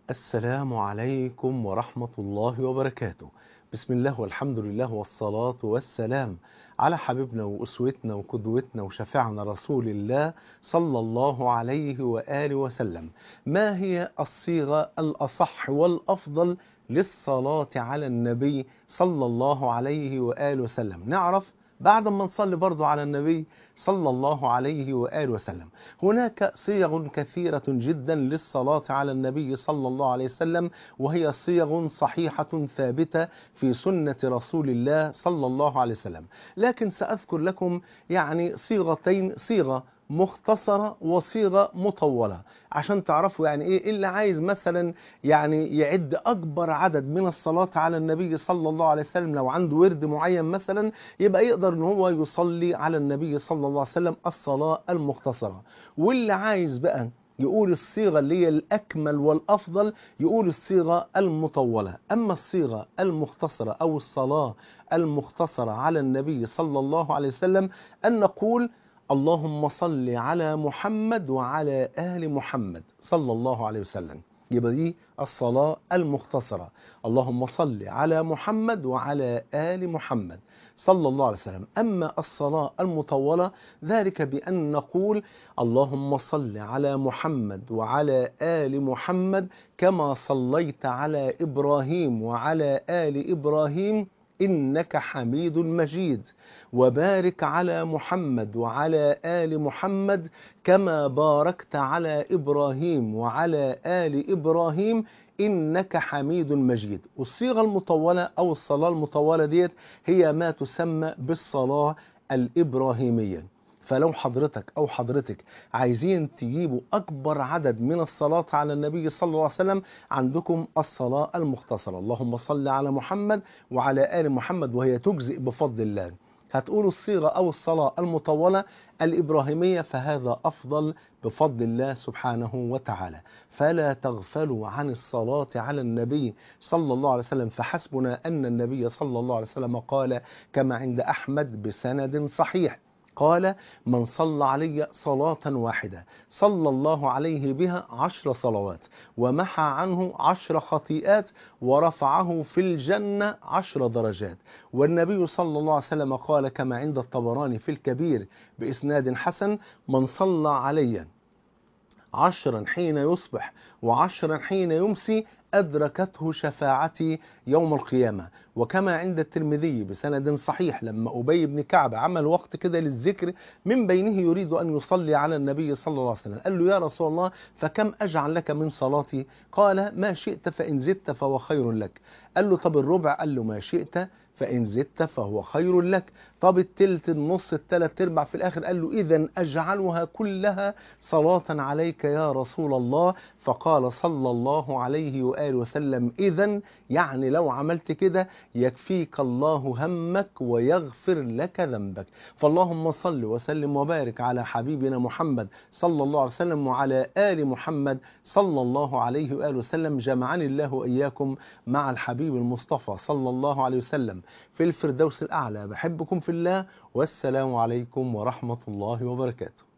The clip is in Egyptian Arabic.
السلام عليكم ورحمة الله وبركاته بسم الله والحمد لله والصلاة والسلام على حبيبنا وأسوتنا وقدوتنا وشفيعنا رسول الله صلى الله عليه وآله وسلم ما هي الصيغة الأصح والأفضل للصلاة على النبي صلى الله عليه وآله وسلم نعرف بعد ما نصلي برضو على النبي صلى الله عليه وآله وسلم هناك صيغ كثيرة جدا للصلاة على النبي صلى الله عليه وسلم وهي صيغ صحيحة ثابتة في سنة رسول الله صلى الله عليه وسلم لكن سأذكر لكم يعني صيغتين صيغة مختصرة وصيغة مطولة عشان تعرفوا يعني ايه اللي عايز مثلا يعني يعد اكبر عدد من الصلاة على النبي صلى الله عليه وسلم لو عنده ورد معين مثلا يبقى يقدر ان هو يصلي على النبي صلى الله عليه وسلم الصلاة المختصرة واللي عايز بقى يقول الصيغة اللي هي الأكمل والأفضل يقول الصيغة المطولة أما الصيغة المختصرة أو الصلاة المختصرة على النبي صلى الله عليه وسلم أن نقول اللهم صل على محمد وعلى آل محمد صلى الله عليه وسلم يبقى دي الصلاة المختصرة اللهم صل على محمد وعلى آل محمد صلى الله عليه وسلم أما الصلاة المطولة ذلك بأن نقول اللهم صل على محمد وعلى آل محمد كما صليت على إبراهيم وعلى آل إبراهيم إنك حميد مجيد وبارك على محمد وعلى آل محمد كما باركت على إبراهيم وعلى آل إبراهيم إنك حميد مجيد والصيغة المطولة أو الصلاة المطولة ديت هي ما تسمى بالصلاة الإبراهيمية فلو حضرتك أو حضرتك عايزين تجيبوا أكبر عدد من الصلاة على النبي صلى الله عليه وسلم عندكم الصلاة المختصرة اللهم صل على محمد وعلى آل محمد وهي تجزئ بفضل الله هتقولوا الصيغة أو الصلاة المطولة الإبراهيمية فهذا أفضل بفضل الله سبحانه وتعالى فلا تغفلوا عن الصلاة على النبي صلى الله عليه وسلم فحسبنا أن النبي صلى الله عليه وسلم قال كما عند أحمد بسند صحيح قال من صلى علي صلاة واحدة صلى الله عليه بها عشر صلوات ومحى عنه عشر خطيئات ورفعه في الجنة عشر درجات والنبي صلى الله عليه وسلم قال كما عند الطبراني في الكبير بإسناد حسن من صلى علي عشرا حين يصبح وعشرا حين يمسي أدركته شفاعتي يوم القيامة وكما عند الترمذي بسند صحيح لما أبي بن كعب عمل وقت كده للذكر من بينه يريد أن يصلي على النبي صلى الله عليه وسلم قال له يا رسول الله فكم أجعل لك من صلاتي قال ما شئت فإن زدت فهو خير لك قال له طب الربع قال له ما شئت فإن زدت فهو خير لك طب التلت النص التلت اربع في الآخر قال له إذا أجعلها كلها صلاة عليك يا رسول الله فقال صلى الله عليه وآله وسلم إذا يعني لو عملت كده يكفيك الله همك ويغفر لك ذنبك فاللهم صل وسلم وبارك على حبيبنا محمد صلى الله عليه وسلم وعلى آل محمد صلى الله عليه وآله وسلم جمعني الله وإياكم مع الحبيب المصطفى صلى الله عليه وسلم في الفردوس الأعلى بحبكم في الله والسلام عليكم ورحمة الله وبركاته